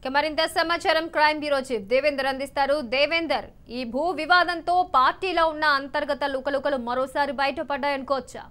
ఇక మరింత సమాచారం క్రైమ్ బ్యూరో చీఫ్ దేవేందర్ అందిస్తారు దేవేందర్ ఈ భూ వివాదంతో పార్టీలో ఉన్న అంతర్గత లుకలుకలు మరోసారి బయటపడ్డాయనుకోవచ్చా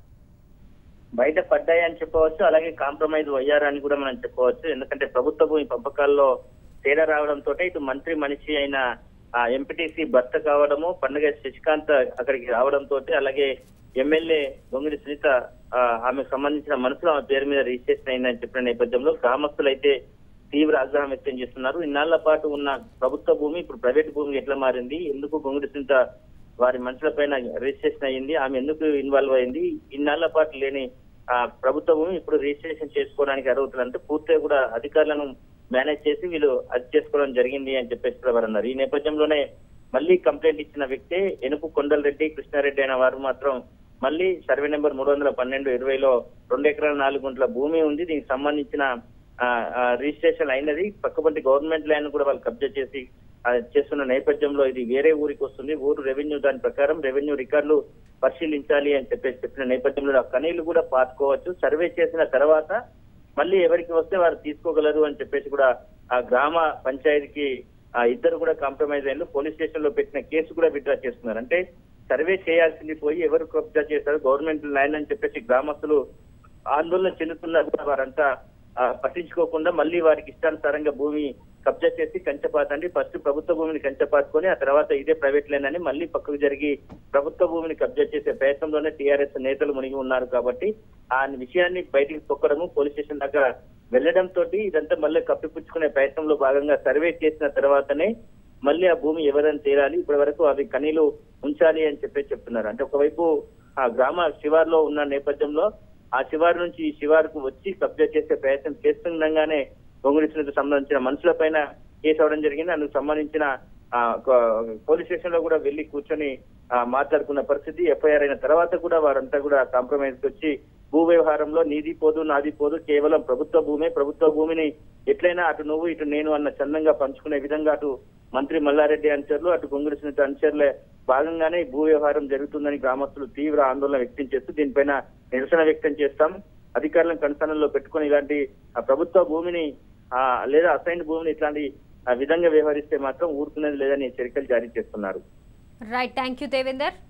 బయట పడ్డాయని చెప్పవచ్చు అలాగే కాంప్రమైజ్ అయ్యారని కూడా మనం చెప్పవచ్చు ఎందుకంటే ప్రభుత్వ భూమి పంపకాల్లో తేడా రావడంతో ఇటు మంత్రి మనిషి అయిన ఆ ఎంపీటీసీ భర్త కావడము పండుగ శశికాంత్ అక్కడికి రావడంతో అలాగే ఎమ్మెల్యే దొంగిడి సునీత ఆ, ఆమెకు సంబంధించిన మనసులో ఆమె పేరు మీద రిజిస్ట్రేషన్ అయిందని చెప్పిన నేపథ్యంలో గ్రామస్తులు అయితే తీవ్ర ఆగ్రహం వ్యక్తం చేస్తున్నారు ఇన్నాళ్ల పాటు ఉన్న ప్రభుత్వ భూమి ఇప్పుడు ప్రైవేట్ భూమి ఎట్లా మారింది ఎందుకు గొంగుడి సునీత వారి మనుషుల పైన రిజిస్ట్రేషన్ అయ్యింది ఆమె ఎందుకు ఇన్వాల్వ్ అయింది ఇన్నాళ్ల పాటు లేని ఆ ప్రభుత్వ భూమి ఇప్పుడు రిజిస్ట్రేషన్ చేసుకోవడానికి అర్హతలంటే పూర్తిగా కూడా అధికారులను మేనేజ్ చేసి వీళ్ళు అది చేసుకోవడం జరిగింది అని చెప్పేసి కూడా వారు అన్నారు ఈ నేపథ్యంలోనే మళ్ళీ కంప్లైంట్ ఇచ్చిన వ్యక్తే ఎనుపు కొండలరెడ్డి కృష్ణారెడ్డి అయిన వారు మాత్రం మళ్ళీ సర్వే నెంబర్ మూడు వందల పన్నెండు ఇరవైలో రెండు ఎకరాల నాలుగు గుంటల భూమి ఉంది దీనికి సంబంధించిన ఆ, ఆ, రిజిస్ట్రేషన్ అయినది పక్కపంటి గవర్నమెంట్ ల్యాండ్ కూడా వాళ్ళు కబ్జా చేసి ఆ, చేస్తున్న నేపథ్యంలో ఇది వేరే ఊరికి వస్తుంది ఊరు రెవెన్యూ దాని ప్రకారం రెవెన్యూ రికార్డులు పరిశీలించాలి అని చెప్పేసి చెప్పిన నేపథ్యంలో ఆ కనీళ్లు కూడా పాతుకోవచ్చు సర్వే చేసిన తర్వాత మళ్ళీ ఎవరికి వస్తే వారు తీసుకోగలరు అని చెప్పేసి కూడా ఆ గ్రామ పంచాయతీకి ఆ ఇద్దరు కూడా కాంప్రమైజ్ అయ్యారు పోలీస్ స్టేషన్ లో పెట్టిన కేసు కూడా విత్డ్రా చేస్తున్నారు అంటే సర్వే చేయాల్సింది పోయి ఎవరు కబ్జా చేశారు గవర్నమెంట్ ల్యాండ్ అని చెప్పేసి గ్రామస్తులు ఆందోళన చెందుతున్నా కూడా వారంతా ఆ, పట్టించుకోకుండా మళ్ళీ వారికి ఇష్టానుసారంగా భూమి కబ్జా చేసి కంచపాతండి ఫస్ట్ ప్రభుత్వ భూమిని కంచపాతుకొని ఆ తర్వాత ఇదే ప్రైవేట్ ల్యాండ్ అని మళ్ళీ పక్కకు జరిగి ప్రభుత్వ భూమిని కబ్జా చేసే ప్రయత్నంలోనే టీఆర్ఎస్ నేతలు మునిగి ఉన్నారు కాబట్టి ఆ విషయాన్ని బయటికి తొక్కడము పోలీస్ స్టేషన్ దాకా వెళ్లడం తోటి ఇదంతా మళ్ళీ కప్పిపుచ్చుకునే ప్రయత్నంలో భాగంగా సర్వే చేసిన తర్వాతనే మళ్ళీ ఆ భూమి ఎవరని తేలాలి ఇప్పటి వరకు అవి కనీలు ఉంచాలి అని చెప్పి చెప్తున్నారు అంటే ఒకవైపు ఆ గ్రామ శివార్లో ఉన్న నేపథ్యంలో ఆ శివారు నుంచి ఈ శివారుకు వచ్చి కబ్జా చేసే ప్రయత్నం చేస్తుండగానే దొంగలించినకు సంబంధించిన మనుషుల పైన కేసు అవడం జరిగింది అందుకు సంబంధించిన ఆ, ఒక పోలీస్ స్టేషన్ లో కూడా వెళ్లి కూర్చొని ఆ, మాట్లాడుకున్న పరిస్థితి ఎఫ్ఐఆర్ అయిన తర్వాత కూడా వారంతా కూడా కాంప్రమైజ్ వచ్చి భూ వ్యవహారంలో నీది పోదు నాది పోదు కేవలం ప్రభుత్వ భూమే ప్రభుత్వ భూమిని ఎట్లయినా అటు నువ్వు ఇటు నేను అన్న చందంగా పంచుకునే విధంగా అటు మంత్రి మల్లారెడ్డి అనుచరులు అటు గొంగుడి సునీత అనుచరులే భాగంగానే ఈ భూ వ్యవహారం జరుగుతుందని గ్రామస్తులు తీవ్ర ఆందోళన వ్యక్తం చేస్తూ దీనిపైన నిరసన వ్యక్తం చేస్తాం అధికారులను కనసనలో పెట్టుకుని ఇలాంటి ఆ ప్రభుత్వ భూమిని ఆ లేదా అసైన్ భూమిని ఇట్లాంటి ఆ విధంగా వ్యవహరిస్తే మాత్రం ఊరుకునేది లేదని హెచ్చరికలు జారీ చేస్తున్నారు రైట్ థ్యాంక్ యూ దేవేందర్